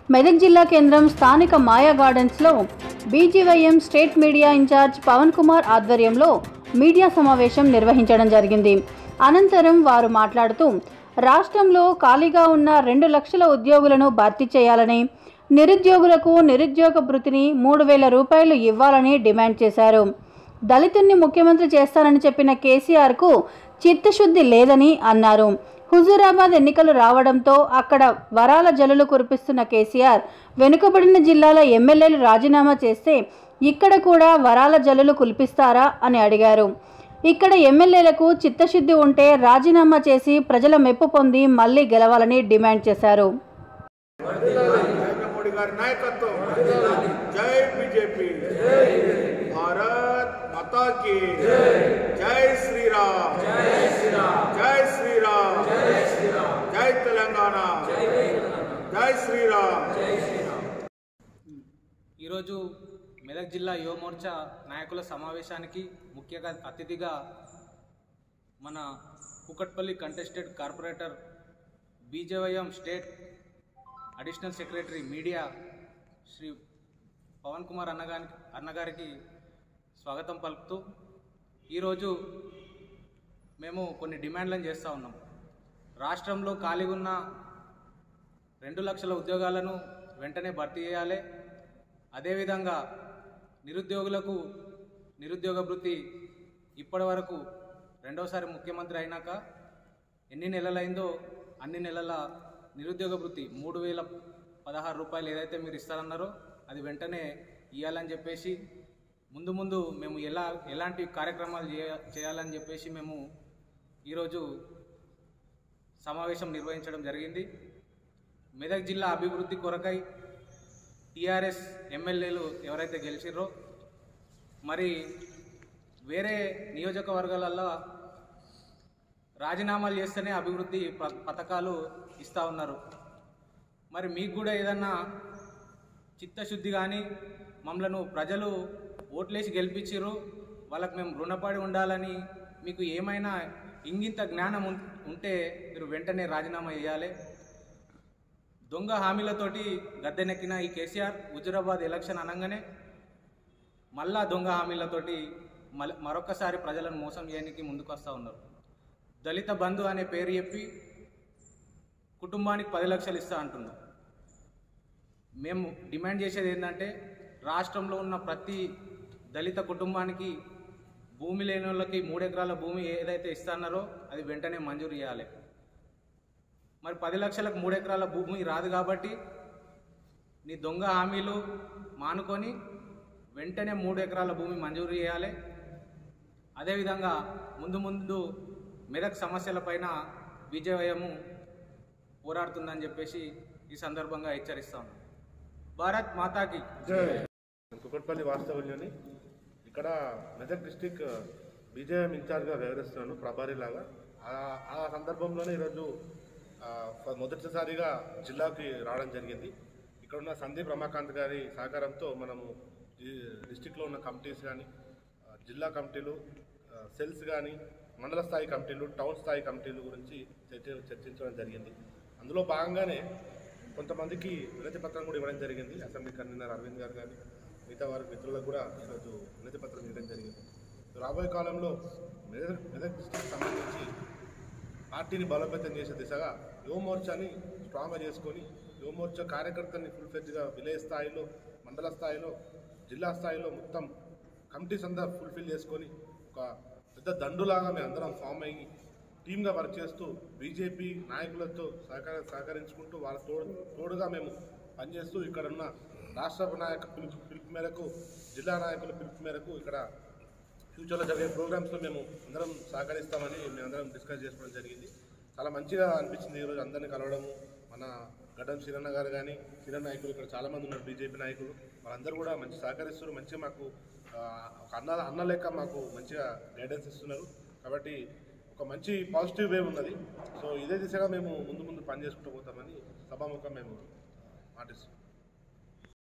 మెదక్ జిల్లా కేంద్రం స్థానిక మాయా గార్డెన్స్లో BJYM state media incharge Pawan Kumar ఆధ్వర్యంలో మీడియా సమావేశం నిర్వహించడం జరిగింది అనంతరం వారు మాట్లాడుతూ రాష్ట్రంలో ఖాళీగా ఉన్న రెండు లక్షల ఉద్యోగులను భర్తీ చేయాలని నిరుద్యోగులకు నిరుద్యోగ భృతిని మూడు వేల రూపాయలు ఇవ్వాలని డిమాండ్ చేశారు దళితుణ్ణి ముఖ్యమంత్రి చేస్తానని చెప్పిన కేసీఆర్కు చిత్తశుద్ధి లేదని అన్నారు హుజూరాబాద్ ఎన్నికలు రావడంతో అక్కడ వరాల జల్లులు కురిపిస్తున్న కేసీఆర్ వెనుకబడిన జిల్లాల ఎమ్మెల్యేలు రాజీనామా చేస్తే ఇక్కడ కూడా వరాల జల్లులు కురిపిస్తారా అని అడిగారు ఇక్కడ ఎమ్మెల్యేలకు చిత్తశుద్ధి ఉంటే రాజీనామా చేసి ప్రజల మెప్పు పొంది మళ్ళీ గెలవాలని డిమాండ్ చేశారు నరేంద్ర మోడీ గారి నాయకత్వం జై బీజేపీ భారత్ మాతా కి జై శ్రీరామ్ జై శ్రీరామ్ జై తెలంగాణ జై శ్రీరామ్ ఈరోజు మెదక్ జిల్లా యువ మోర్చా నాయకుల సమావేశానికి ముఖ్య అతిథిగా మన Kukatpally contested corporator BJYM state additional secretary media Shri Pawan Kumar అన్నగారి అన్నగారికి స్వాగతం పలుకుతూ ఈరోజు మేము కొన్ని డిమాండ్లను చేస్తూ ఉన్నాం రాష్ట్రంలో ఖాళీగా ఉన్న రెండు లక్షల ఉద్యోగాలను వెంటనే భర్తీ చేయాలి అదేవిధంగా నిరుద్యోగులకు నిరుద్యోగ భృతి ఇప్పటి వరకు రెండోసారి ముఖ్యమంత్రి అయినాక ఎన్ని నెలలైందో అన్ని నెలల నిరుద్యోగ భృతి మూడు వేల పదహారు రూపాయలు ఏదైతే మీరు ఇస్తారన్నారో అది వెంటనే ఇవ్వాలని చెప్పేసి ముందు ముందు మేము ఎలా ఎలాంటి కార్యక్రమాలు చేయ చేయాలని చెప్పేసి మేము ఈరోజు సమావేశం నిర్వహించడం జరిగింది మెదక్ జిల్లా అభివృద్ధి కొరకై టీఆర్ఎస్ ఎమ్మెల్యేలు ఎవరైతే గెలిచిర్రో మరి వేరే నియోజకవర్గాలలో రాజీనామాలు చేస్తేనే అభివృద్ధి ప- పథకాలు ఇస్తూ ఉన్నారు మరి మీకు కూడా ఏదన్నా చిత్తశుద్ధి కానీ మమ్మలను ప్రజలు ఓట్లేసి గెలిపించారు వాళ్ళకి మేము రుణపడి ఉండాలని మీకు ఏమైనా ఇంగింత జ్ఞానం ఉం- ఉంటే మీరు వెంటనే రాజీనామా చేయాలి దొంగ హామీలతోటి గద్దెనెక్కిన ఈ కేసీఆర్ హుజురాబాద్ ఎలక్షన్ అనగానే మళ్ళా దొంగ హామీలతోటి మల- మరొకసారి ప్రజలను మోసం చేయడానికి ముందుకు వస్తూ ఉన్నారు దళిత బంధు అనే పేరు చెప్పి కుటుంబానికి పది లక్షలు ఇస్తా అంటున్నాం మేము డిమాండ్ చేసేది ఏంటంటే రాష్ట్రంలో ఉన్న ప్రతి దళిత కుటుంబానికి భూమి లేని వాళ్ళకి మూడు ఎకరాల భూమి ఏదైతే ఇస్తున్నారో అది వెంటనే మంజూరు చేయాలి మరి పది లక్షలకు మూడు ఎకరాల భూమి రాదు కాబట్టి నీ దొంగ హామీలు మానుకొని వెంటనే మూడు ఎకరాల భూమి మంజూరు చేయాలి అదేవిధంగా ముందు ముందు మెదక్ సమస్యలపైన విజయవయము పోరాడుతుందని చెప్పేసి ఈ సందర్భంగా హెచ్చరిస్తాను భారత్ మాతాకి కుకట్పల్లి వాస్తవ్యంలోని ఇక్కడ మెదక్ డిస్టిక్ బీజేఎం ఇన్ఛార్జ్గా వ్యవహరిస్తున్నాను ప్రభారీలాగా ఆ- ఆ సందర్భంలోనే ఈరోజు ఆ, ఫ- మొదటిసారిగా జిల్లాకి రావడం జరిగింది ఇక్కడ ఉన్న సందీప్ రమాకాంత్ గారి సహకారంతో మనము ఈ డిస్టిక్లో ఉన్న కమిటీస్ కానీ జిల్లా కమిటీలు ఆ, సెల్స్ కానీ మండల స్థాయి కమిటీలు టౌన్ స్థాయి కమిటీలు గురించి చర్చ చర్చించడం జరిగింది అందులో భాగంగానే కొంతమందికి వినతి పత్రం కూడా ఇవ్వడం జరిగింది అసెంబ్లీ కన్వీనర్ అరవింద్ గారు కానీ మిగతా వారి మిత్రులకు కూడా ఈరోజు వినతి పత్రం ఇవ్వడం జరిగింది రాబోయే కాలంలో మెదక్ మెదక్ డిస్టిక్ సంబంధించి పార్టీని బలోపేతం చేసే దిశగా యువ మోర్చాని స్ట్రాంగ్గా చేసుకొని యువ మోర్చా కార్యకర్తల్ని ఫుల్ ఫ్లెడ్జ్గా విలేజ్ స్థాయిలో మండల స్థాయిలో జిల్లా స్థాయిలో మొత్తం కమిటీస్ అంతా ఫుల్ఫిల్ చేసుకొని ఒక పెద్ద దండులాగా మేము అందరం ఫామ్ అయ్యి టీమ్గా వర్క్ చేస్తూ బీజేపీ నాయకులతో సహకార సహకరించుకుంటూ వాళ్ళ తోడు తోడుగా మేము పనిచేస్తూ ఇక్కడ ఉన్న రాష్ట్ర నాయక పిలుపు పిలుపు మేరకు జిల్లా నాయకుల పిలుపు మేరకు ఇక్కడ ఫ్యూచర్లో జరిగే ప్రోగ్రామ్స్లో మేము అందరం సహకరిస్తామని మేమందరం డిస్కస్ చేసుకోవడం జరిగింది చాలా మంచిగా అనిపించింది ఈరోజు అందరిని కలవడము మన గడ్డం శ్రీరన్న గారు కానీ కిరణ్ నాయకులు ఇక్కడ చాలామంది ఉన్నారు బీజేపీ నాయకులు వాళ్ళందరూ కూడా మంచి సహకరిస్తున్నారు మంచిగా మాకు ఆ, ఒక అన్న అన్న లెక్క మాకు మంచిగా గైడెన్స్ ఇస్తున్నారు కాబట్టి ఒక మంచి పాజిటివ్ వే ఉన్నది సో ఇదే దిశగా మేము ముందు ముందు పని చేసుకుంటూ పోతామని సభాముఖం మేము మాటిస్తున్నాం